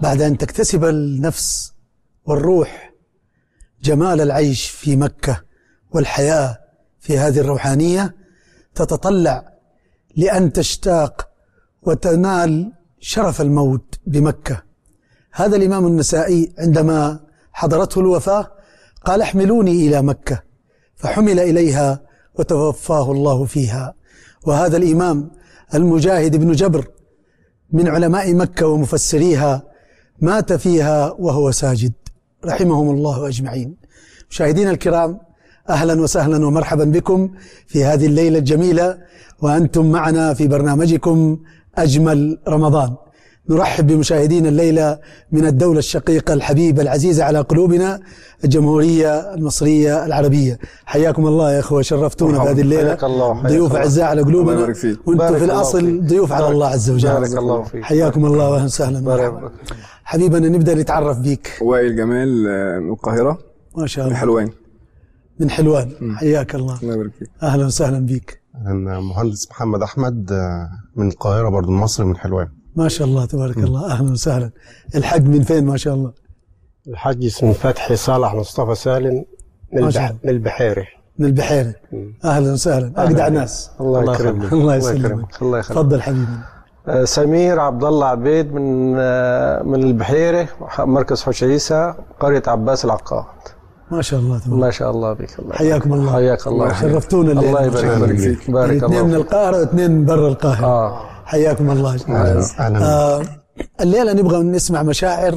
بعد أن تكتسب النفس والروح جمال العيش في مكة والحياة في هذه الروحانية تتطلع لأن تشتاق وتنال شرف الموت بمكة هذا الإمام النسائي عندما حضرته الوفاة قال احملوني إلى مكة فحمل إليها وتوفاه الله فيها وهذا الإمام المجاهد بن جبر من علماء مكة ومفسريها مات فيها وهو ساجد رحمهم الله أجمعين مشاهدينا الكرام أهلا وسهلا ومرحبا بكم في هذه الليلة الجميلة وأنتم معنا في برنامجكم أجمل رمضان نرحب بمشاهدينا الليلة من الدولة الشقيقة الحبيبة العزيزة على قلوبنا الجمهورية المصرية العربية حياكم الله يا أخوة شرفتونا بهذه الليلة الله ضيوف أعزاء على قلوبنا وأنتم في الأصل ضيوف على الله عز وجل بارك الله فيك حياكم الله وأهلا وسهلا بارك حبيبنا نبدأ نتعرف بيك وائل جمال آه، من القاهرة ما شاء من الله حلوان من حلوان حياك الله الله يبارك فيك أهلا وسهلا بيك أنا مهندس محمد أحمد آه، من القاهرة برضو من مصر من حلوان ما شاء الله تبارك الله أهلا وسهلا الحق من فين ما شاء الله الحاج اسمه فتحي صالح مصطفى سالم من, ما شاء البح... الله. من البحيرة من البحيرة أهلا وسهلا أجدع ناس الله يكرمك الله يسلمك الله يخليك تفضل حبيبي آه، سمير عبد الله عبيد من آه، من البحيرة مركز حوش عيسى قرية عباس العقاد ما شاء الله تبارك ما شاء الله بك الله حياكم الله حياك الله شرفتونا الليلة الله ما يبارك شاء الله. فيك بارك يعني اثنين من الله فيك. القاهرة واثنين من برا القاهرة اه حياكم الله أهلا آه الليلة نبغى نسمع مشاعر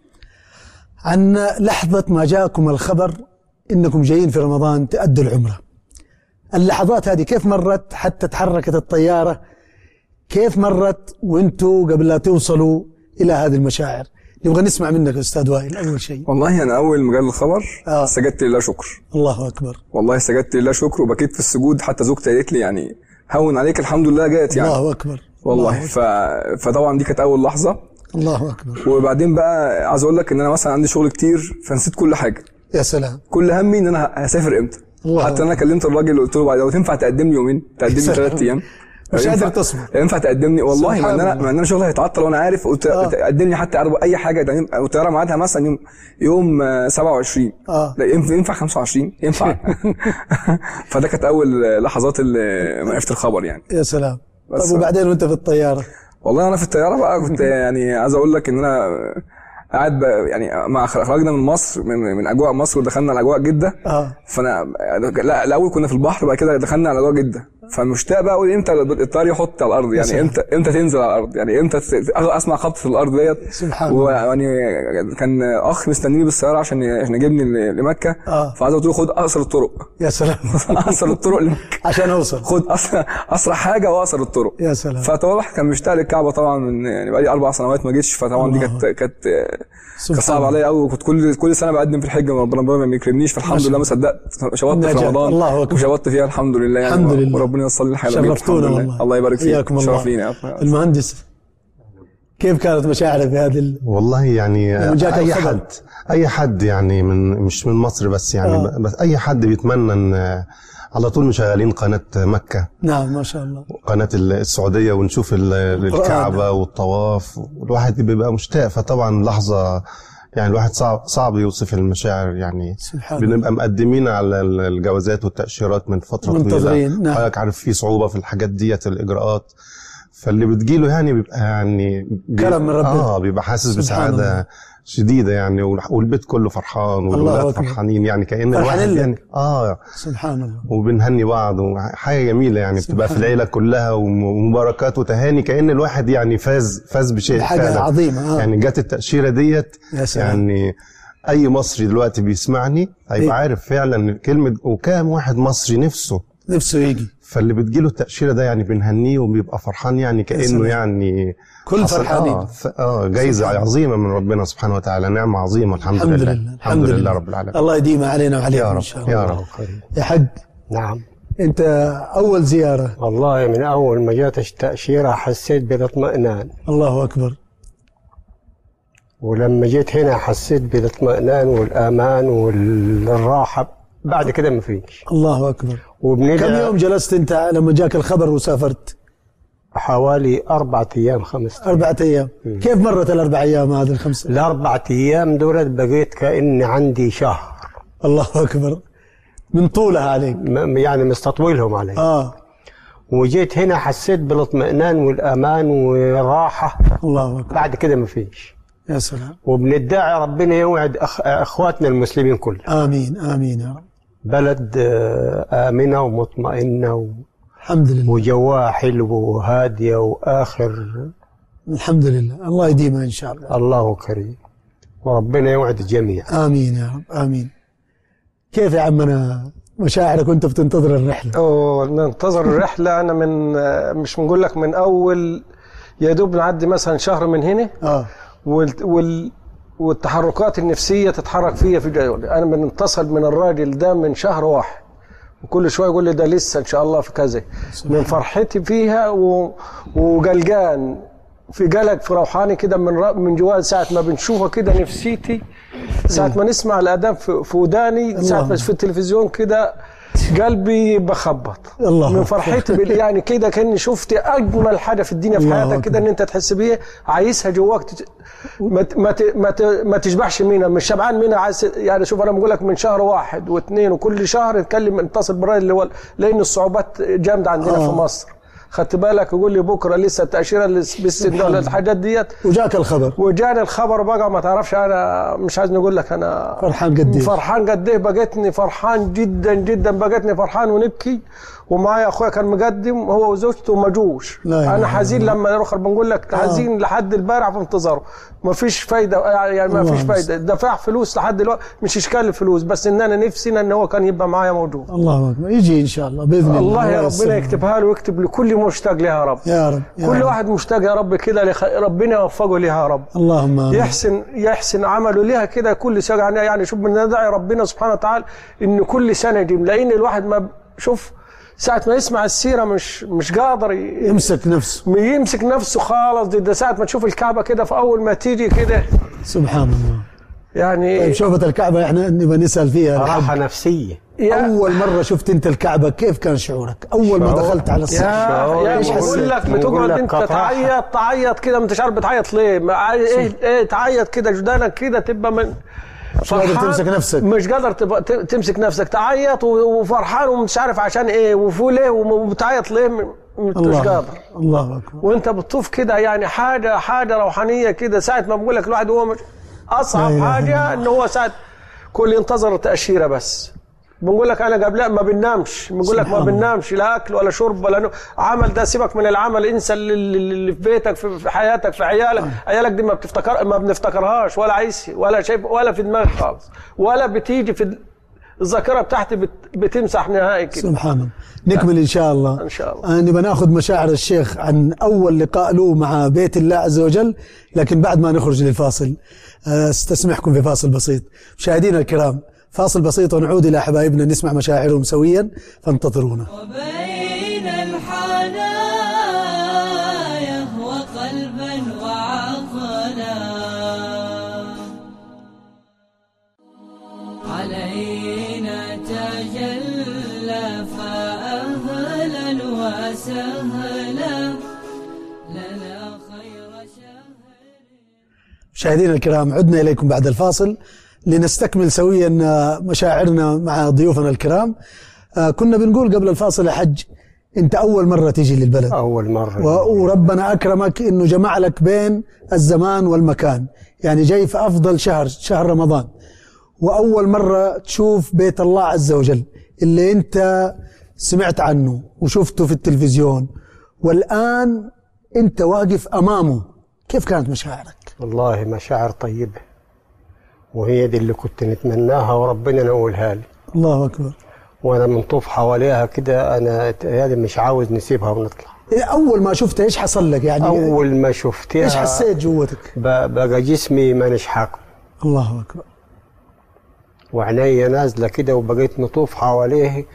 عن لحظة ما جاءكم الخبر إنكم جايين في رمضان تأدوا العمرة اللحظات هذه كيف مرت حتى تحركت الطيارة كيف مرت وانتوا قبل لا توصلوا إلى هذه المشاعر نبغى نسمع منك أستاذ وائل أول شيء والله أنا أول ما جالي الخبر آه. سجدت لله شكر الله أكبر والله سجدت لله شكر وبكيت في السجود حتى زوجتي قالت لي يعني هون عليك الحمد لله جات يعني الله أكبر والله الله ف... فطبعا دي كانت أول لحظة الله أكبر وبعدين بقى عايز أقول لك إن أنا مثلا عندي شغل كتير فنسيت كل حاجة يا سلام كل همي إن أنا هسافر إمتى الله حتى أنا كلمت الراجل قلت له بعد لو تنفع تقدم لي يومين تقدم لي سلام. ثلاث أيام مش ينفع- قادر تصبر. ينفع تقدمني والله ما سبحان ان انا الله. ما ان انا شغلي هيتعطل وانا عارف قلت آه. تقدمني حتى أربع- اي حاجه ده يم- الطياره ميعادها مثلا يوم يوم آه، 27 آه. لا ينفع ينفع 25 ينفع فده كانت اول لحظات اللي ما عرفت الخبر يعني يا سلام بس- طب وبعدين وانت في الطيارة والله انا في الطياره بقى كنت يعني عايز اقول لك ان انا قاعد بقى يعني مع خرجنا من مصر من, من اجواء مصر ودخلنا على اجواء جده اه فانا لا الاول كنا في البحر بعد كده دخلنا على اجواء جده فمشتاق بقى اقول امتى الطيار يحط على الارض يعني سلام. امتى امتى تنزل على الارض يعني امتى تس- اسمع خبطه الارض ديت سبحان الله. ويعني كان اخ مستنيني بالسياره عشان عشان يجيبني ل- لمكه آه. فعايز قلت له خد اقصر الطرق يا سلام اقصر الطرق لمكه عشان اوصل خد اسرع اسرع حاجه واقصر الطرق يا سلام فطبعا كان مشتاق للكعبه طبعا من يعني بقالي اربع سنوات ما جيتش فطبعا دي الله. كانت كانت سبحان كانت صعبه الله. عليا قوي وكنت كل كل سنه بقدم في الحجه وربنا ما بيكرمنيش فالحمد شاء لله ما صدقت شبطت في نجاة. رمضان الله أكبر. وشبطت فيها الحمد لله يعني الحمد لله. وربنا ييسر لي الحياه الجميلة. شرفتونا الحمد لله. والله الله يبارك فيك حياكم الله شرف لينا يا أخي. المهندس كيف كانت مشاعرك في هذه ال... والله يعني لما جاك أي الخبر. حد أي حد يعني من مش من مصر بس يعني آه. بس أي حد بيتمنى إن على طول مشغلين قناة مكة نعم ما شاء الله قناة السعودية ونشوف ال- الكعبة والطواف والواحد بيبقى مشتاق فطبعا لحظة يعني الواحد صعب صعب يوصف المشاعر يعني سبحان الله بنبقى مقدمين على ال- الجوازات والتأشيرات من فترة منتظرين، طويلة نعم. حضرتك عارف في صعوبة في الحاجات ديت الإجراءات فاللي بتجيله يعني بيبقى يعني بي- كرم من ربنا. اه بيبقى حاسس سبحان الله. بسعادة شديدة يعني وال- والبيت كله فرحان الله والولاد أكبر. فرحانين يعني كأن فرحانين الواحد لك. يعني اه سبحان الله وبنهني بعض وحاجه جميله يعني بتبقى في سبحان العيله كلها وم- ومباركات وتهاني كان الواحد يعني فاز فاز بشيء حاجة فعلا. عظيمة آه. يعني جت التاشيره ديت يا سلام يعني اي مصري دلوقتي بيسمعني إيه. هيبقى عارف فعلا كلمه وكام واحد مصري نفسه نفسه يجي فاللي بتجيله التاشيره ده يعني بنهنيه وبيبقى فرحان يعني سلام. كانه يعني كل حصل- فرحانين. اه, ف- آه جايزه سبحان عظيمه من ربنا سبحانه وتعالى نعمه عظيمه الحمد, الحمد لله لله الحمد لله رب العالمين الله يديمها علينا وعليكم يا ان رب شاء الله يا رب يا حق نعم انت اول زيارة والله من اول ما جات التاشيره حسيت بالاطمئنان الله اكبر ولما جيت هنا حسيت بالاطمئنان والامان والراحه بعد كده ما فيش الله اكبر وبنبدا كم يوم جلست انت لما جاك الخبر وسافرت حوالي أربعة أيام خمسة أربعة أيام كيف مرت الأربع أيام هذه الخمسة الأربعة أيام دولت بقيت كأني عندي شهر الله أكبر من طولها عليك م- يعني مستطولهم علي آه وجيت هنا حسيت بالاطمئنان والأمان والراحة الله أكبر بعد كده ما فيش يا سلام وبندعي ربنا يوعد أخ... أخواتنا المسلمين كلهم آمين آمين يا رب بلد آه، آمنة ومطمئنة و... الحمد لله وجواها حلو وهادية وآخر الحمد لله الله يديمها إن شاء الله الله كريم وربنا يوعد الجميع آمين يا رب آمين كيف يا عمنا مشاعرك وأنت بتنتظر الرحلة وننتظر الرحلة أنا من مش بنقول لك من أول يا دوب نعدي مثلا شهر من هنا آه وال وال والتحركات النفسية تتحرك فيا في جو. أنا بنتصل من الراجل ده من شهر واحد وكل شوية يقول لي ده لسه إن شاء الله في كذا من فرحتي فيها و... وقلقان في قلق في روحاني كده من ر... من جوال ساعة ما بنشوفه كده نفسيتي ساعة ما نسمع الأذان في في وداني ساعة ما الله. في التلفزيون كده قلبي بخبط الله من أكبر. فرحتي بال... يعني كده كاني شفت اجمل حاجه في الدنيا في الله حياتك أكبر. كده ان انت تحس بيها عايزها جواك تت... ما ت... ما, ت... ما, ت... ما تشبعش منها مش شبعان منها عايز يعني شوف انا بقول لك من شهر واحد واثنين وكل شهر نتكلم نتصل بالراجل اللي هو لان الصعوبات جامده عندنا آه. في مصر خدت بالك يقول لي بكره لسه التاشيره بالسن ولا الحاجات ديت وجاك الخبر وجاني الخبر بقى ما تعرفش انا مش عايز نقول لك انا فرحان قد إيه فرحان قد ايه بقيتني فرحان جدا جدا بقيتني فرحان ونبكي ومعايا اخويا كان مقدم هو وزوجته ما جوش لا إله انا إلا حزين الله. لما نروح بنقول لك حزين لحد البارح في انتظاره ما فيش فايده يعني ما الله فيش فايده دفع فلوس لحد دلوقتي مش اشكال الفلوس بس ان انا نفسي ان هو كان يبقى معايا موجود الله أكبر يجي إن شاء الله بإذن الله الله يا ييسر. ربنا يكتبها له ويكتب لكل مشتاق لها يا رب يا رب يا كل رب. واحد مشتاق يا رب كده لخ... ربنا يوفقه لها يا رب اللهم آمين. يحسن يحسن عمله ليها كده كل سنه يعني يعني شوف بندعي ربنا سبحانه وتعالى ان كل سنه يجي لان الواحد ما ب- شوف ساعة ما يسمع السيرة مش مش قادر ي- يمسك نفسه يمسك نفسه خالص ده ساعة ما تشوف الكعبة كده في أول ما تيجي كده سبحان الله يعني طيب شوفة الكعبة احنا نبغى نسأل فيها الحج. راحة نفسية يا أول مرة شفت أنت الكعبة كيف كان شعورك؟ أول ما شعور. دخلت على الصف يا يا إيش بقول حسيت؟ لك بنقول بتقعد لك انت قطعها. تعيط تعيط كده ما انتش عارف بتعيط ليه ما عاي- ايه ايه تعيط كده جدانك كده تبقى من مش قادر فرحان، تمسك نفسك. مش قادر تبقى ت- تمسك نفسك تعيط و- وفرحان ومش عارف عشان ايه وفو ليه وبتعيط ليه م- مش الله قادر الله أكبر وانت بتطوف كده يعني حاجه حاجه روحانيه كده ساعه ما بقول لك الواحد هو مش لا اصعب إله إلا حاجه ان هو ساعه كل ينتظر التاشيره بس بنقول لك انا قبل ما بننامش بنقول لك ما سبحان الله. بننامش لا اكل ولا شرب ولا نوم عمل ده سيبك من العمل انسى اللي, اللي في بيتك في في حياتك في عيالك عيالك دي ما بتفتكر ما بنفتكرهاش ولا عايز ولا شايف ولا في دماغك خالص ولا بتيجي في الذاكره بتاعتي بت بتمسح نهائي كده سبحان الله نكمل إن شاء الله إن شاء الله. آه، نبغى ناخذ مشاعر الشيخ عن أول لقاء له مع بيت الله عز وجل لكن بعد ما نخرج للفاصل آه، استسمحكم في فاصل بسيط مشاهدينا الكرام فاصل بسيط ونعود إلى حبايبنا نسمع مشاعرهم سويا فانتظرونا وبين الحنايا وقلبا وعقلا علينا تجلى فأهلا وسهلا لنا خير شهر مشاهدينا الكرام عدنا إليكم بعد الفاصل لنستكمل سويا آه، مشاعرنا مع ضيوفنا الكرام آه، كنا بنقول قبل الفاصل يا حج أنت أول مرة تيجي للبلد أول مرة و- وربنا أكرمك إنه جمع لك بين الزمان والمكان يعني جاي في أفضل شهر شهر رمضان وأول مرة تشوف بيت الله عز وجل اللي أنت سمعت عنه وشفته في التلفزيون والآن أنت واقف أمامه كيف كانت مشاعرك؟ والله مشاعر طيبة وهي دي اللي كنت نتمناها وربنا نقولها لي الله أكبر وانا منطوف حواليها كده انا يعني مش عاوز نسيبها ونطلع إيه أول ما شفتها إيش حصل لك يعني اول ما شفتها إيش حسيت جوتك؟ ب- بقى جسمي مانيش حاكم الله أكبر وعينيا نازله كده وبقيت نطوف حواليه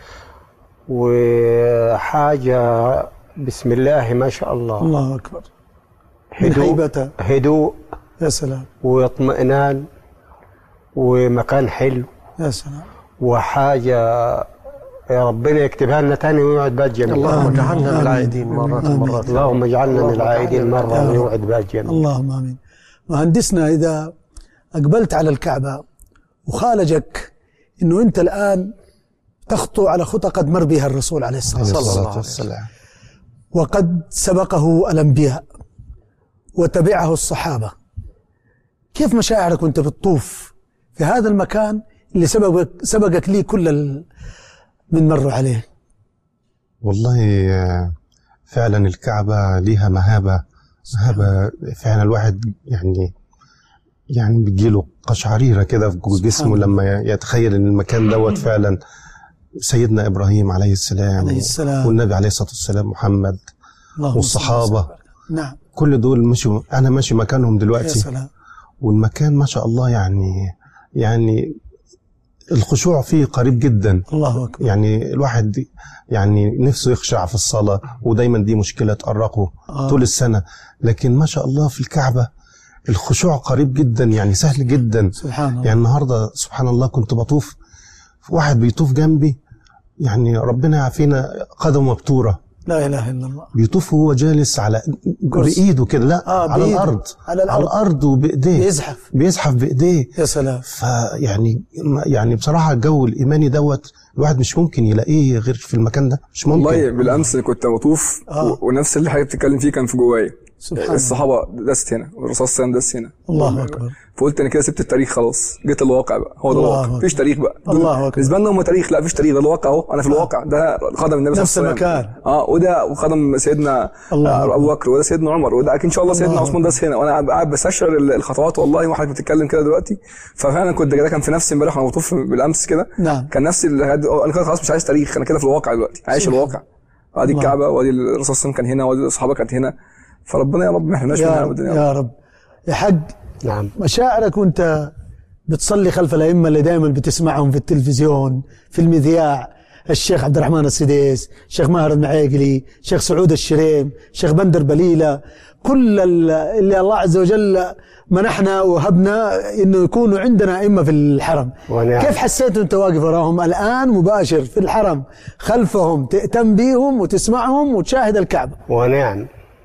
وحاجه بسم الله ما شاء الله الله أكبر من هدوء هيبتها هدوء يا سلام واطمئنان ومكان حلو يا سلام وحاجه يا ربنا يكتبها لنا تاني ويوعد بها الجميع اللهم آمين. اجعلنا من آمين. العائدين مرات آمين. مرات اللهم اجعلنا من اللهم العائدين اجعلنا مرة يا رب. ويوعد بها الجميع اللهم امين مهندسنا اذا اقبلت على الكعبه وخالجك انه انت الان تخطو على خطى قد مر بها الرسول عليه الصلاه عليه والسلام الصلاة والسلام وقد سبقه الانبياء وتبعه الصحابه كيف مشاعرك وانت بتطوف في هذا المكان اللي سبقك سبقك ليه كل ال- من مروا عليه والله آه، فعلا الكعبة ليها مهابة مهابة فعلا الواحد يعني يعني بتجيله قشعريرة كده في جسمه الله. لما يتخيل ان المكان دوت فعلا سيدنا ابراهيم عليه السلام عليه السلام. والنبي عليه الصلاة والسلام محمد اللهم والصحابة. صل وسلم. نعم كل دول مشوا انا ماشي مكانهم يا دلوقتي سلام والمكان ما شاء الله يعني يعني الخشوع فيه قريب جدا الله اكبر يعني الواحد يعني نفسه يخشع في الصلاة ودايما دي مشكلة تقرقه آه. طول السنة لكن ما شاء الله في الكعبة الخشوع قريب جدا يعني سهل جدا سبحان الله يعني النهاردة سبحان الله كنت بطوف واحد بيطوف جنبي يعني ربنا يعافينا قدمه مبتورة لا اله الا الله بيطوف وهو جالس على كرسي. بإيده كده لا آه، على بإيده. الأرض على الأرض. على الأرض وبإيديه يزحف بيزحف بإيديه يا سلام فيعني يعني بصراحة الجو الإيماني دوت الواحد مش ممكن يلاقيه غير في المكان ده مش ممكن والله بالامس كنت بطوف آه. و- ونفس اللي حضرتك بتتكلم فيه كان في جوايا سبحان الله الصحابه دست هنا والرسول صلى الله عليه وسلم دس هنا الله اكبر فقلت انا كده سبت التاريخ خلاص جيت الواقع بقى هو ده الله الواقع أكبر. مفيش تاريخ بقى الله أكبر. بالنسبه لنا هم تاريخ لا مفيش تاريخ ده الواقع اهو انا في الواقع ده قدم النبي صلى نفس الله عليه وسلم المكان. اه وده وقدم سيدنا الله آه، أكبر. ابو بكر وده سيدنا عمر وده اكيد ان شاء الله سيدنا الله عثمان داس هنا وانا قاعد- قاعد بستشعر ال- الخطوات والله وحضرتك بتتكلم كده دلوقتي ففعلا كنت ده كان في نفسي امبارح وانا بطوف بالامس كده نعم. كان نفسي ال- انا كده خلاص مش عايز تاريخ انا كده في الواقع دلوقتي عايش سبحان الواقع ادي الله. الكعبه وادي الرسول صلى الله عليه وسلم كان هنا وادي الصحابه كانت هنا فربنا يا رب ما يحرمناش منها يا رب ابدا يا رب. يا رب يا حق نعم مشاعرك وانت بتصلي خلف الائمه اللي دائما بتسمعهم في التلفزيون في المذياع الشيخ عبد الرحمن السديس الشيخ ماهر المعيقلي الشيخ سعود الشريم الشيخ بندر بليله كل ال- اللي الله عز وجل منحنا وهبنا انه يكونوا عندنا ائمه في الحرم ونعم. كيف حسيت وانت واقف وراهم الان مباشر في الحرم خلفهم تهتم بيهم وتسمعهم وتشاهد الكعبه ونعم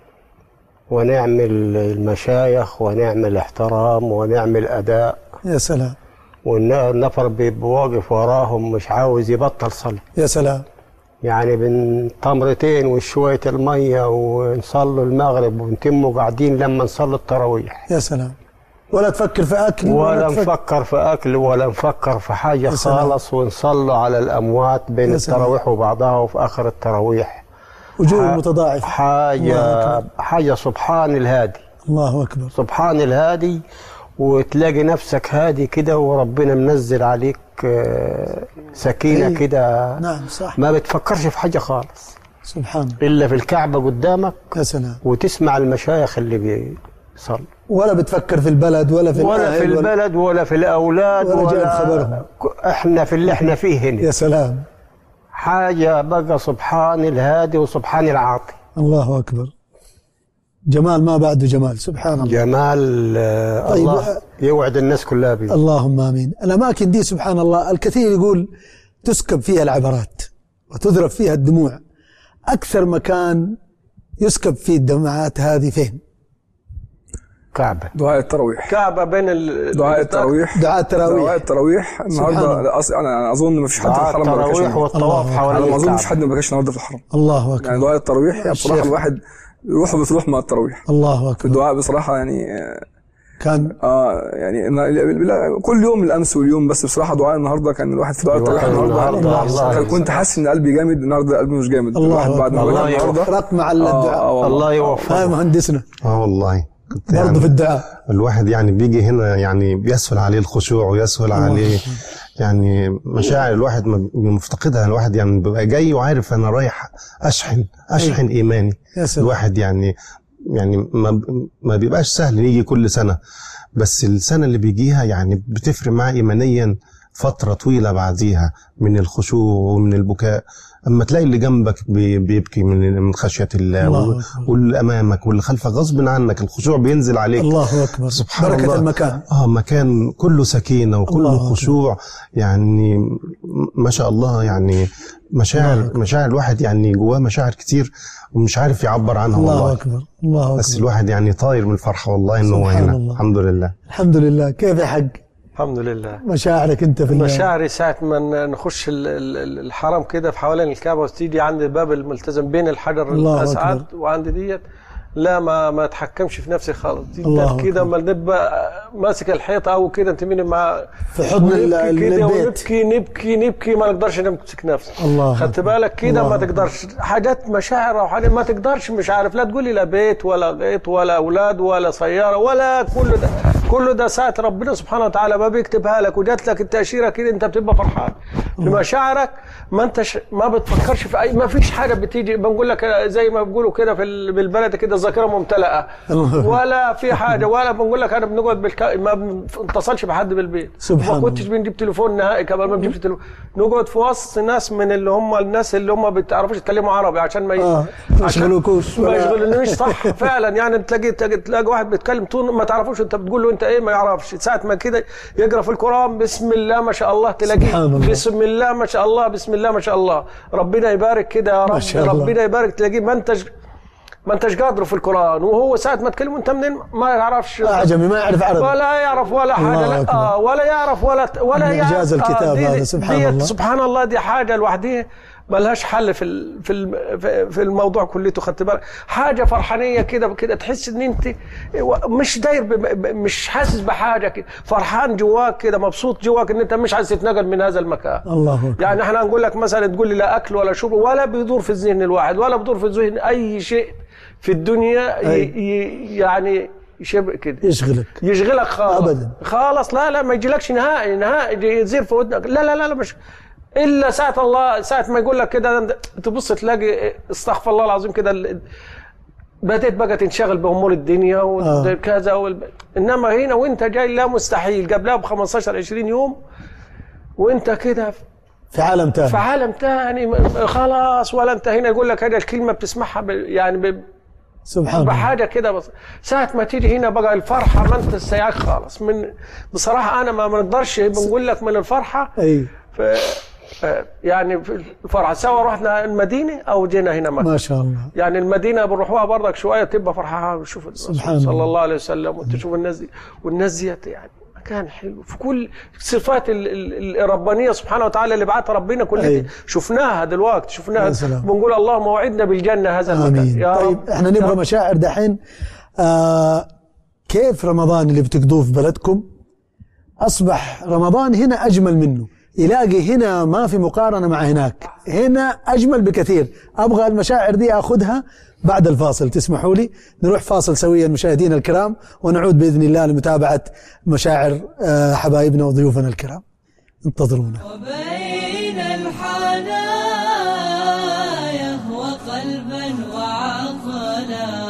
ونعم المشايخ ونعم الاحترام ونعم الأداء يا سلام والنفر بيبقى واقف وراهم مش عاوز يبطل صلاة يا سلام يعني بين تمرتين وشوية المية ونصلوا المغرب ونتموا قاعدين لما نصلي التراويح يا سلام ولا تفكر في اكل ولا تفكر نفكر في أكل ولا نفكر في حاجة يا سلام. خالص ونصلوا على الأموات بين يا سلام. التراويح وبعضها وفي آخر التراويح وجوه ح- متضاعفه الله حاجة أكبر. حاجة سبحان الهادي الله اكبر سبحان الهادي وتلاقي نفسك هادي كده وربنا منزل عليك آه، سكينة إيه. كده نعم صح ما بتفكرش في حاجة خالص سبحان الله إلا في الكعبة قدامك يا سلام وتسمع المشايخ اللي بيصلوا ولا بتفكر في البلد ولا في ولا في الأهل البلد ولا في الأولاد ولا ولا, جايب خبرهم. احنا في اللي احنا فيه هنا يا سلام حاجة بقى سبحان الهادي وسبحان العاطي الله اكبر جمال ما بعده جمال سبحان الله جمال آه، طيب، الله آه، يوعد الناس كلها بيه اللهم امين الاماكن دي سبحان الله الكثير يقول تسكب فيها العبرات وتذرف فيها الدموع اكثر مكان يسكب فيه الدمعات هذه فين كعبة دعاء التراويح كعبة بين ال دعاء التراويح دعاء التراويح. دعاء التراويح سبحان الله. النهارده أص- انا اظن ما فيش حد في دعاء الحرم ما بكاش التراويح النهاردة. والطواف الله حوالين انا ما اظنش الكعبة حد ما بكاش النهارده في الحرم الله اكبر يعني دعاء التراويح يعني بصراحه الشيخ. الواحد روحه بتروح مع التراويح الله اكبر الدعاء بصراحه يعني كان اه يعني إن- لا، كل يوم الامس واليوم بس بصراحه دعاء النهارده كان الواحد في دعاء التراويح الواحد النهارده النهاردة الله كان- يجزاك. كنت حاسس ان قلبي جامد النهارده قلبي مش جامد الله الواحد بعد ما أكبر. بدأ الله النهارده فرق مع آه، الدعاء آه، والله. الله هاي يوفقك مهندسنا اه والله كنت برضه يعني في الدعاء الواحد يعني بيجي هنا يعني بيسهل عليه الخشوع ويسهل عليه يعني مشاعر الواحد ما- مفتقدها الواحد يعني بيبقى جاي وعارف انا رايح اشحن اشحن ايماني يا سلام الواحد يعني يعني ما ما بيبقاش سهل يجي كل سنه بس السنه اللي بيجيها يعني بتفرق معاه ايمانيا فترة طويلة بعديها من الخشوع ومن البكاء أما تلاقي اللي جنبك بي- بيبكي من من خشية الله, الله وال- أكبر. واللي أمامك واللي خلفك غصب عنك الخشوع بينزل عليك الله اكبر سبحان بركه الله. المكان اه مكان كله سكينه وكله الله أكبر. خشوع يعني م- ما شاء الله يعني الله مشاعر أكبر. مشاعر الواحد يعني جواه مشاعر كتير ومش عارف يعبر عنها الله والله اكبر الله بس اكبر الواحد يعني طاير من الفرحه والله انه هو سبحان هنا الله. الحمد لله الحمد لله كيف يا حق الحمد لله مشاعرك انت في الله مشاعري ساعة ما ن- نخش ال- ال- ال- الحرم كده في حوالين الكعبة وتيجي عند الباب الملتزم بين الحجر الله الأسعد أكبر. وعند ديت لا ما ما اتحكمش في نفسي خالص الله جدا كده أكبر. اما نبقى ماسك الحيطة او كده انت مين مع في حضن ال- ونبكي ال- كده البيت. ونبكي نبكي نبكي ما نقدرش نمسك نفسي الله خدت أكبر. بالك كده الله ما أكبر. تقدرش حاجات مشاعر او حاجات ما تقدرش مش عارف لا تقولي لا بيت ولا غيط ولا اولاد ولا سياره ولا كل ده كل ده ساعه ربنا سبحانه وتعالى ما بيكتبها لك وجات لك التاشيره كده انت بتبقى فرحان في مشاعرك ما انتش ما بتفكرش في اي ما فيش حاجه بتيجي بنقول لك زي ما بيقولوا كده في ال- بالبلد كده الذاكره ممتلئه الله. ولا في حاجه ولا بنقول لك انا بنقعد بالك... ما بنتصلش بحد بالبيت سبحان ما كنتش الله. بنجيب تليفون نهائي كمان ما بنجيبش تليفون نقعد في وسط ناس من اللي هم الناس اللي هم ما بيتعرفوش يتكلموا عربي عشان ما ي... آه، ما عشان- يشغلوكوش ما ولا- يشغلونيش صح فعلا يعني تلاقي تلاقي, تلاقي واحد بيتكلم طول ما تعرفوش انت بتقول له انت ايه ما يعرفش ساعه ما كده يقرا في القران بسم الله ما شاء الله تلاقيه سبحان الله. بسم الله ما شاء الله بسم الله ما شاء الله ربنا يبارك كده يا رب شاء الله. ربنا يبارك تلاقيه ما انتش ما انتش قادره في القران وهو ساعه ما تكلم انت منين ما يعرفش اعجمي ما يعرف عربي ولا يعرف ولا حاجه الله لا أكبر. آه ولا يعرف ولا ولا من إعجاز يعرف الكتاب دي- هذا، سبحان ديت الله. سبحان الله دي حاجه لوحدها ملهاش حل في ال- في الم- في- في الموضوع كليته خدت بالك حاجه فرحانيه كده كده تحس ان انت مش داير ب- ب- مش حاسس بحاجه كده فرحان جواك كده مبسوط جواك ان انت مش عايز تتنقل من هذا المكان الله اكبر يعني احنا نقول لك مثلا تقول لي لا اكل ولا شرب ولا بيدور في الذهن الواحد ولا بيدور في الذهن اي شيء في الدنيا ي- أي. ي- يعني شبه كده يشغلك يشغلك خالص أبداً. خالص لا لا ما يجيلكش نهائي نهائي يزير في ودنك لا لا لا, لا مش الا ساعه الله ساعه ما يقول لك كده تبص تلاقي استغفر الله العظيم كده ال- بدأت بقى تنشغل بامور الدنيا آه. وكذا والب... انما هنا وانت جاي لا مستحيل قبلها ب 15 20 يوم وانت كده في عالم في ثاني عالم تاني م- خلاص ولا انت هنا يقول لك هذه الكلمه بتسمعها ب... يعني ب... سبحان الله بحاجه كده بس ساعه ما تيجي هنا بقى الفرحه ما انت استيعاك خالص من بصراحه انا ما بنقدرش بنقول لك من الفرحه اي ف... آه، يعني في الفرحه سواء رحنا المدينه او جينا هنا مكه ما شاء الله يعني المدينه بنروحوها برضك شويه تبقى فرحه شوف الرسول سبحان صلى الله. الله عليه وسلم وتشوف الناس دي والناس ديت يعني مكان حلو في كل صفات ال- ال- الربانيه سبحانه وتعالى اللي بعتها ربنا كلها أي. دي شفناها دلوقتي شفناها يا سلام. بنقول اللهم وعدنا بالجنه هذا المكان امين يا طيب رب احنا يا نبغى رب. مشاعر دحين آه كيف رمضان اللي بتقضوه في بلدكم اصبح رمضان هنا اجمل منه يلاقي هنا ما في مقارنه مع هناك هنا اجمل بكثير ابغى المشاعر دي اخذها بعد الفاصل تسمحوا لي نروح فاصل سويا مشاهدينا الكرام ونعود باذن الله لمتابعه مشاعر آه حبايبنا وضيوفنا الكرام انتظرونا وبين الحنايا وقلبا وعقلا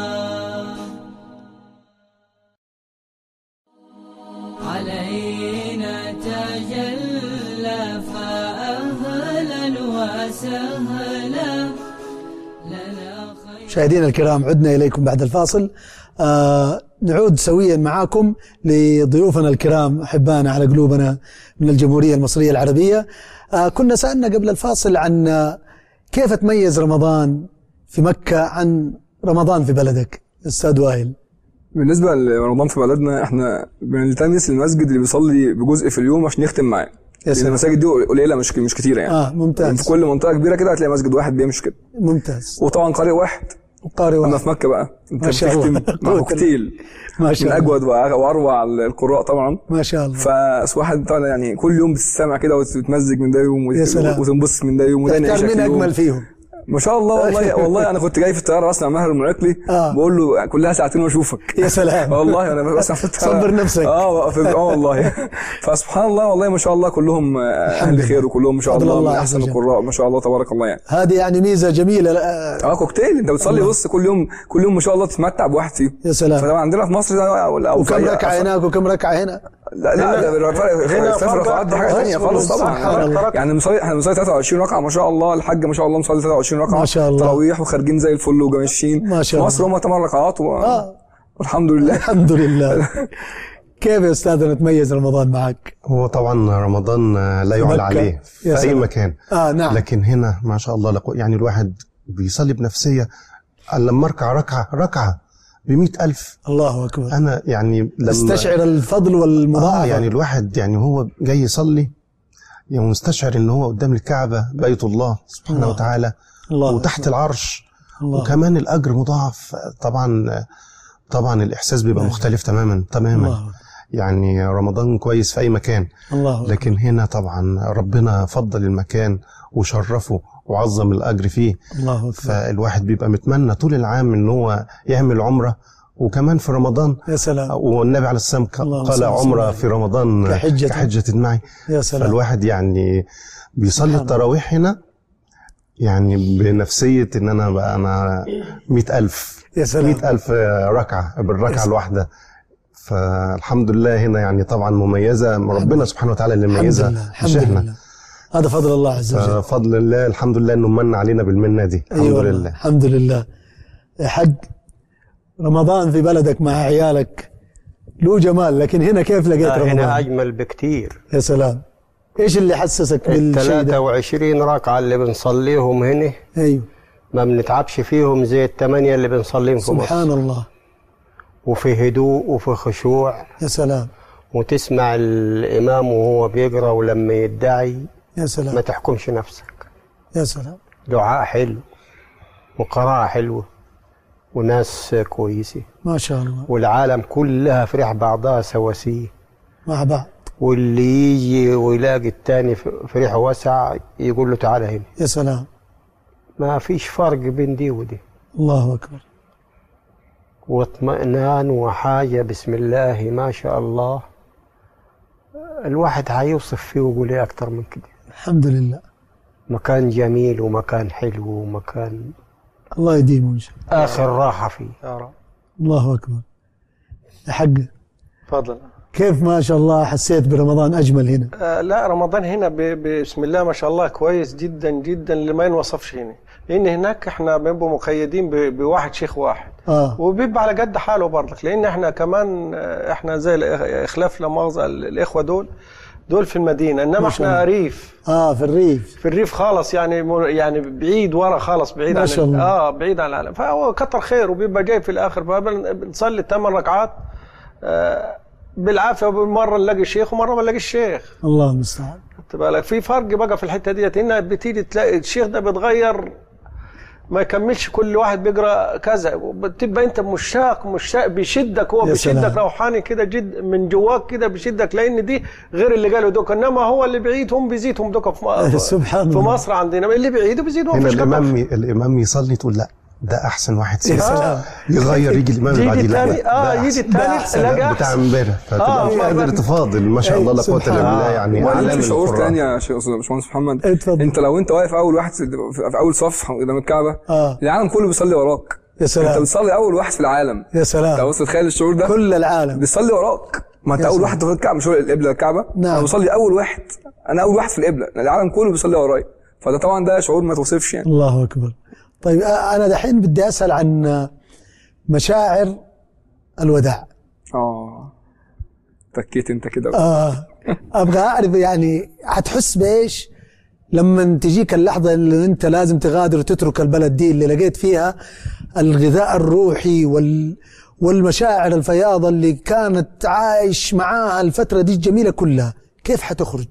علينا تجلى فأهلا وسهلا لنا خير مشاهدينا الكرام عدنا اليكم بعد الفاصل آه نعود سويا معاكم لضيوفنا الكرام احبائنا على قلوبنا من الجمهوريه المصريه العربيه آه كنا سالنا قبل الفاصل عن آه، كيف تميز رمضان في مكه عن رمضان في بلدك استاذ وائل بالنسبه لرمضان في بلدنا احنا بنلتمس المسجد اللي بيصلي بجزء في اليوم عشان نختم معاه لان سلام. المساجد دي قليله مش مش كتيره يعني اه ممتاز في كل منطقه كبيره كده هتلاقي مسجد واحد بيمشي كده ممتاز وطبعا قارئ واحد قارئ اما واحد في مكه بقى انت ما شاء الله. بتختم قوة مع كوكتيل ما من شاء الله اجود وأ- واروع القراء طبعا ما شاء الله فواحد طبعا يعني كل يوم بتستمع كده وتتمزج من ده يوم يا سلام. وتنبسط من ده يوم وده تختار ينعشك مين يوم. اجمل فيهم ما شاء الله والله والله انا كنت جاي في الطياره اسمع ماهر المعقلي آه. بقول له كلها ساعتين واشوفك يا سلام والله انا بسمع في الطياره صبر نفسك. اه في- اه والله فسبحان الله والله ما شاء الله كلهم آه، اهل خير وكلهم ما شاء فضل الله الله من عز احسن وجل. القراء ما شاء الله تبارك الله يعني هذه يعني ميزه جميله آه، اه كوكتيل انت بتصلي بص كل يوم كل يوم ما شاء الله تتمتع بواحد فيهم يا سلام فطبعا عندنا في مصر ده او أو وكم في أي- ركعه هناك وكم ركعه هنا لا لا ده فرق هنا اختلاف فرق الركعات ده حاجه بس ثانيه خالص سبحان طبعا الله. يعني مصلي احنا بنصلي 23 ركعه ما شاء الله الحاج ما شاء الله مصلي 23 ركعه ما شاء الله. تراويح وخارجين زي الفل وماشيين ما شاء في مصر الله. هم 8 ركعات و... آه. والحمد لله الحمد لله كيف يا استاذ نتميز رمضان معك؟ هو طبعا رمضان آه، لا يعلى مكة. عليه في يا اي سلام. مكان اه نعم لكن هنا ما شاء الله لقو يعني الواحد بيصلي بنفسيه أنا لما اركع ركعه ركعه ب ألف الله اكبر انا يعني لما استشعر الفضل والمضاعفه آه يعني الواحد يعني هو جاي يصلي يعني مستشعر ان هو قدام الكعبه بيت الله سبحانه الله. وتعالى الله وتحت أكبر. العرش الله وكمان الاجر مضاعف طبعا طبعا الاحساس بيبقى مختلف تماما تماما الله يعني رمضان كويس في اي مكان الله أكبر. لكن هنا طبعا ربنا فضل المكان وشرفه وعظم الاجر فيه الله اكبر فالواحد بيبقى متمنى طول العام ان هو يعمل عمره وكمان في رمضان يا سلام والنبي عليه السلام ق- اللهم قال صل عمره وسلم. في رمضان كحجة. كحجة معي يا سلام فالواحد يعني بيصلي سبحان التراويح هنا يعني بنفسية ان انا بقى انا مئة ألف يا سلام مئة ألف ركعة بالركعة يس. الواحدة فالحمد لله هنا يعني طبعا مميزة ربنا سبحانه وتعالى اللي الحمد مميزة لله مش الحمد احنا لله هذا فضل الله عز وجل فضل الله الحمد لله انه من علينا بالمنة دي الحمد أيوة والله. لله الحمد لله يا حج رمضان في بلدك مع عيالك له جمال لكن هنا كيف لقيت لا، هنا رمضان أجمل بكتير يا سلام ايش اللي حسسك بالشيء ال ده 23 ركعة اللي بنصليهم هنا ايوه ما بنتعبش فيهم زي الثمانية اللي بنصليهم في سبحان مصر الله وفي هدوء وفي خشوع يا سلام وتسمع الإمام وهو بيقرأ ولما يدعي يا ما سلام تحكمش نفسك يا سلام دعاء حلو وقراءة حلوة وناس كويسة ما شاء الله والعالم كلها فرح بعضها سواسية مع بعض واللي يجي ويلاقي التاني فريحه واسع يقول له تعالى هنا يا سلام ما فيش فرق بين دي ودي الله اكبر واطمئنان وحاجة بسم الله ما شاء الله الواحد هيوصف فيه ويقول ايه أكتر من كده الحمد لله مكان جميل ومكان حلو ومكان الله يديمه ان شاء الله آخر راحة فيه يا رب الله اكبر يا حق تفضل كيف ما شاء الله حسيت برمضان اجمل هنا آه لا رمضان هنا ب- بسم الله ما شاء الله كويس جدا جدا اللي ما ينوصفش هنا لان هناك احنا بنبقى مقيدين ب- بواحد شيخ واحد اه وبيبقى على قد حاله برضك لان احنا كمان آه، احنا زي الإخ- اخلاف لا مؤاخذه ال- الاخوه دول دول في المدينه انما ما شاء احنا الله. ريف اه في الريف في الريف خالص يعني م- يعني بعيد ورا خالص بعيد ما عن شاء ال- الله. اه بعيد عن العالم فهو كتر خير وبيبقى جاي في الاخر فبنصلي الثمان ركعات آه بالعافيه مره نلاقي شيخ ومره ما نلاقيش شيخ الله المستعان خدت بالك في فرق بقى في الحته ديت انها بتيجي تلاقي الشيخ ده بيتغير ما يكملش كل واحد بيقرا كذا بتبقى انت مشاق مشاق بيشدك هو يا بيشدك سلام. روحاني كده جد من جواك كده بيشدك لان دي غير اللي قالوا دوك انما هو اللي بعيد هم بيزيدهم دوك في, م- سبحان في الله. مصر عندنا اللي بعيد بيزيد هو هنا مفيش الامام كتر. الامام يصلي تقول لا ده احسن واحد يا سياسي سلام يغير يجي الامام اللي يجي بعديه لا الثاني اه ده يجي أحسن. ده الثاني أحسن. تلاقي بتاع احسن امبارح فتبقى آه، في ما- قادر تفاضل ما شاء الله لا قوه سبحان الا بالله الله. يعني وبعدين علامه في شعور القرآن. تاني يا شيخ أستاذ باشمهندس محمد اتفضل. انت لو انت واقف اول واحد في في اول صف قدام الكعبه اه العالم كله بيصلي وراك يا انت سلام بتصلي اول واحد في العالم يا انت سلام بص تخيل الشعور ده كل العالم بيصلي وراك ما انت يا اول سلام. واحد في الكعبه مش هو القبله الكعبه نعم. انا بصلي اول واحد انا اول واحد في القبله العالم كله بيصلي ورايا فده طبعا ده شعور ما توصفش يعني الله اكبر طيب آه، انا دحين بدي اسال عن آه، مشاعر الوداع اه تكيت انت كده آه ابغى اعرف يعني حتحس بايش لما تجيك اللحظه اللي انت لازم تغادر وتترك البلد دي اللي لقيت فيها الغذاء الروحي وال والمشاعر الفياضه اللي كانت عايش معاها الفتره دي الجميله كلها كيف حتخرج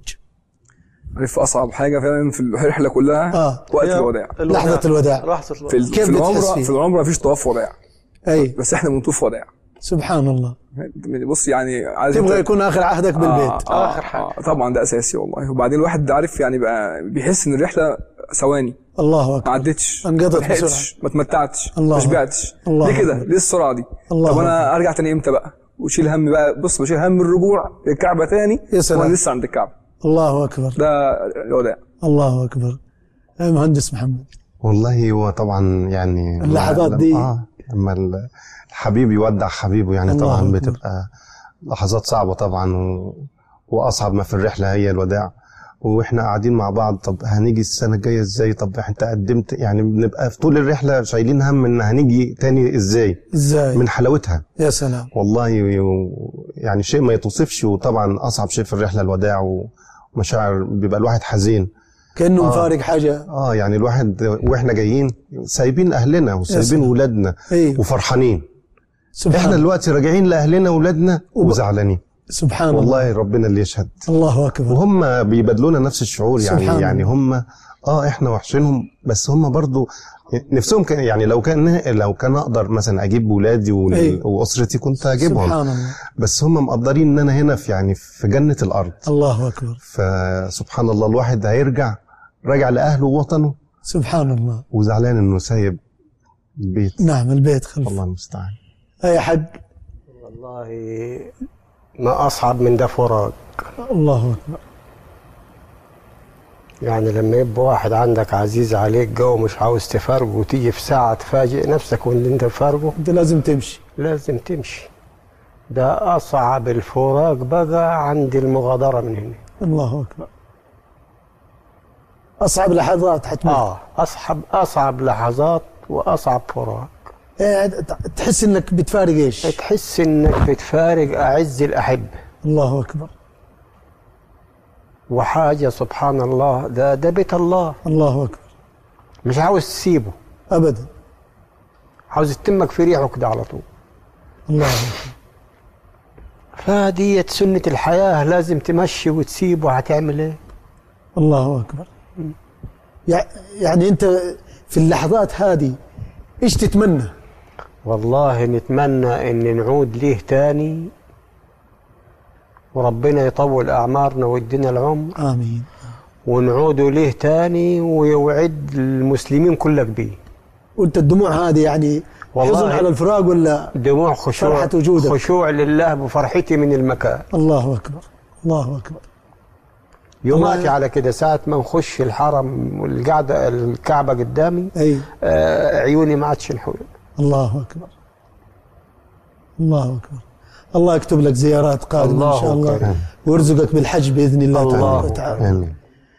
عارف اصعب حاجه فعلا في الرحله كلها آه. وقت هي الوداع لحظة الوداع. لحظه في, الوداع ال- كيف في بتحس العمره فيه؟ في العمره مفيش طواف وداع اي بس احنا بنطوف وداع سبحان الله بص يعني عايز تبغى انت- يكون اخر عهدك بالبيت آه آخر حاجة. آه طبعا ده اساسي والله وبعدين الواحد عارف يعني بقى بيحس ان الرحله ثواني الله ما اكبر عدتش انقضت ما لحقتش ما اتمتعتش الله ما شبعتش الله ليه كده أكبر. ليه السرعه دي الله طب انا ارجع تاني امتى بقى وشيل هم بقى بص بشيل هم الرجوع للكعبه تاني يا سلام. وانا لسه عند الكعبه الله اكبر ده الوداع الله اكبر يا مهندس محمد والله هو طبعا يعني اللحظات لما- دي. اه لما ال- الحبيب يودع حبيبه يعني الله طبعا أكبر. بتبقى لحظات صعبة طبعا و... وأصعب ما في الرحلة هي الوداع واحنا قاعدين مع بعض طب هنيجي السنة الجاية ازاي طب انت قدمت يعني بنبقى في طول الرحلة شايلين هم ان هنيجي تاني ازاي ازاي من حلاوتها يا سلام والله و- يعني شيء ما يتوصفش وطبعا اصعب شيء في الرحلة الوداع ومشاعر بيبقى الواحد حزين كانه آه. مفارق حاجه اه يعني الواحد واحنا جايين سايبين اهلنا وسايبين سلام. ولادنا ايوه وفرحانين سبحان احنا دلوقتي راجعين لاهلنا واولادنا وب- وزعلانين سبحان الله والله ربنا اللي يشهد الله اكبر وهم بيبادلونا نفس الشعور يعني سبحان يعني هم اه احنا وحشينهم بس هم برضو نفسهم كان يعني لو كان لو كان اقدر مثلا اجيب ولادي وال- أيوة. واسرتي كنت اجيبهم سبحان الله بس هم مقدرين ان انا هنا في يعني في جنه الارض الله اكبر فسبحان الله الواحد هيرجع راجع لاهله ووطنه سبحان الله وزعلان انه سايب البيت نعم البيت خلف الله المستعان اي حق والله ما أصعب من ده فراق الله اكبر يعني لما يبقى واحد عندك عزيز عليك جو مش عاوز تفارقه وتيجي في ساعة تفاجئ نفسك وان انت فارقه انت لازم تمشي لازم تمشي ده أصعب الفراق بقى عند المغادرة من هنا الله اكبر اصعب لحظات حتمر اه أصعب أصعب لحظات وأصعب فراق إيه، تحس انك بتفارق ايش تحس انك بتفارق أعز الأحبة الله اكبر وحاجة سبحان الله ده ده بيت الله الله اكبر مش عاوز تسيبه ابدا عاوز تتمك في ريحه كده على طول الله اكبر فديت سنة الحياة لازم تمشي وتسيب وهتعمل ايه الله اكبر يع- يعني انت في اللحظات هذه ايش تتمنى والله نتمنى ان نعود ليه تاني وربنا يطول اعمارنا ويدينا العمر امين ونعود ليه تاني ويوعد المسلمين كلك بيه وانت الدموع هذه يعني والله حزن على الفراق ولا دموع خشوع فرحة وجودك. خشوع لله بفرحتي من المكان الله اكبر الله اكبر يوماتي الله- على كده ساعة ما نخش الحرم والقعدة الكعبة قدامي اي آه عيوني ما عادش نحول الله اكبر الله اكبر الله يكتب لك زيارات قادمه ان الله شاء الله كريم. ويرزقك بالحج باذن الله الله تبارك وتعالى امين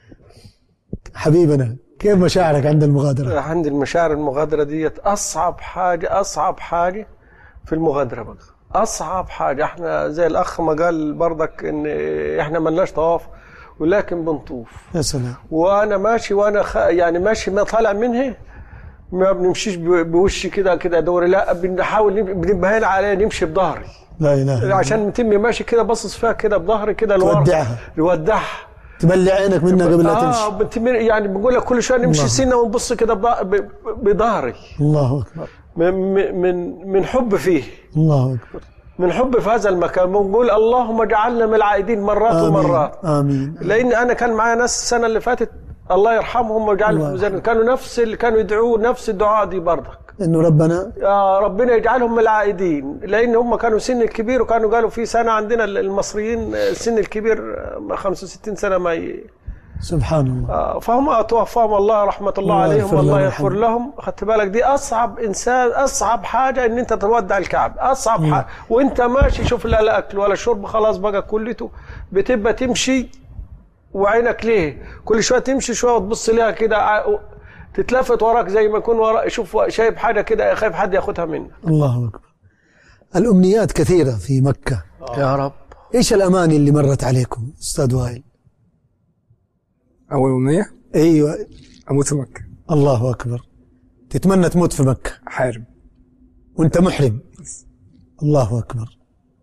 حبيبنا كيف مشاعرك عند المغادره عندي المشاعر المغادرة ديت أصعب حاجة أصعب حاجة في المغادرة بقى أصعب حاجة احنا زي الأخ ما قال برضك إن احنا ملناش طواف ولكن بنطوف يا سلام وأنا ماشي وأنا خ... يعني ماشي ما طالع منها ما بنمشيش ب- بوشي كده كده دوري لا بنحاول نب- بنبقى هنا عليا نمشي بظهري لا اله الا الله عشان تمي ماشي كده باصص فيها كده بظهري كده لورا تودعها. يودعها تبلع عينك منها قبل لا اه تمشي بتمر يعني بقول لك كل شويه نمشي الله. سنه ونبص كده بض- ب- بظهري الله اكبر من من من حب فيه الله اكبر من حب في هذا المكان بنقول اللهم اجعلنا من العائدين مرات امين ومرات امين لان انا كان معايا ناس السنه اللي فاتت الله يرحمهم ويجعلهم الله في ميزان كانوا نفس اللي كانوا يدعوه نفس الدعاء دي برضك انه ربنا يا ربنا يجعلهم من العائدين لان هم كانوا سن الكبير وكانوا قالوا في سنه عندنا المصريين السن الكبير 65 سنه ما ي... سبحان الله آه، فهم توفاهم الله رحمة الله الله عليهم يغفر والله لهم يغفر ويرحمهم. لهم خدت بالك دي أصعب إنسان أصعب حاجة إن أنت تودع الكعب أصعب حاجة وأنت ماشي شوف لا لا أكل ولا شرب خلاص بقى كلته بتبقى تمشي وعينك ليه كل شوية تمشي شوية وتبص لها كده ع- تتلفت وراك زي ما يكون وراك شوف شايف حاجة كده خايف حد ياخدها منك الله اكبر الامنيات كثيره في مكه يا رب ايش الاماني اللي مرت عليكم استاذ وائل اول امنيه ايوه اموت في مكه الله اكبر تتمنى تموت في مكه حارب وانت محرم الله اكبر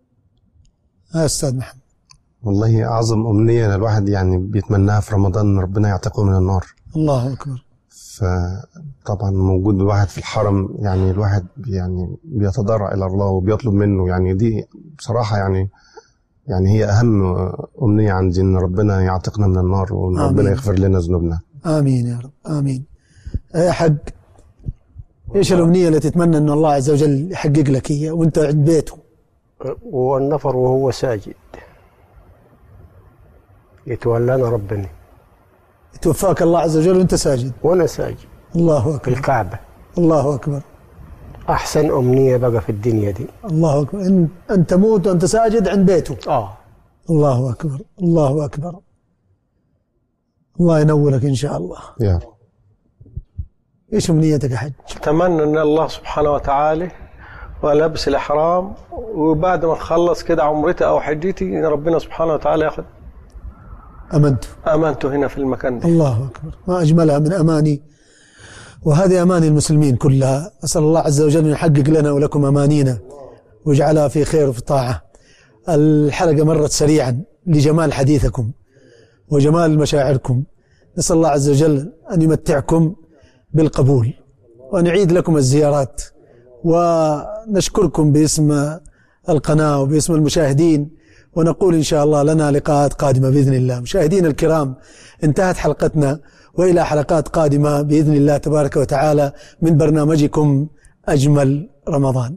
يا استاذ محمد والله اعظم امنيه الواحد يعني بيتمناها في رمضان ان ربنا يعتقه من النار الله اكبر فطبعا موجود الواحد في الحرم يعني الواحد يعني بيتضرع الى الله وبيطلب منه يعني دي بصراحه يعني يعني هي اهم امنيه عندي ان ربنا يعتقنا من النار وان آمين. ربنا يغفر لنا ذنوبنا امين يا رب امين يا حق ايش الامنيه اللي تتمنى ان الله عز وجل يحقق لك هي وانت عند بيته والنفر وهو ساجد يتولانا ربنا يتوفاك الله عز وجل وانت ساجد وانا ساجد الله في اكبر الكعبه الله اكبر احسن امنيه بقى في الدنيا دي الله أكبر إن, أن تموت وأنت ساجد عند بيته اه الله أكبر الله أكبر الله ينورك إن شاء الله يا رب إيش أمنيتك يا حج اتمنى ان الله سبحانه وتعالى والبس الاحرام وبعد ما نخلص كده عمرتي او حجتي إن ربنا سبحانه وتعالى ياخد أمنت امانته هنا في المكان ده الله أكبر ما أجملها من أماني وهذه أماني المسلمين كلها أسأل الله عز وجل أن يحقق لنا ولكم أمانينا ويجعلها في خير وفي طاعة الحلقة مرت سريعا لجمال حديثكم وجمال مشاعركم نسأل الله عز وجل أن يمتعكم بالقبول وأن يعيد لكم الزيارات ونشكركم باسم القناة وباسم المشاهدين ونقول إن شاء الله لنا لقاءات قادمة بإذن الله مشاهدينا الكرام انتهت حلقتنا وإلى حلقات قادمة بإذن الله تبارك وتعالى من برنامجكم أجمل رمضان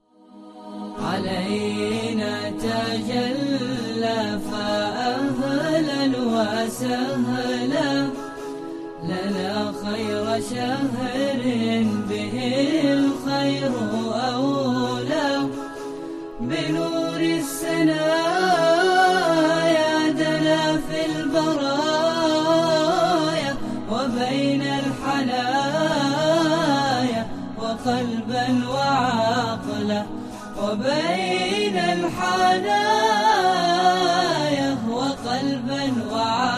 علينا تجلى فأهلا وسهلا لنا خير شهر به الخير أولى بنور السنايا دنا في البرايا وبين الحنايا وقلبا وعقلا وبين الحنايا وقلبا وعقلا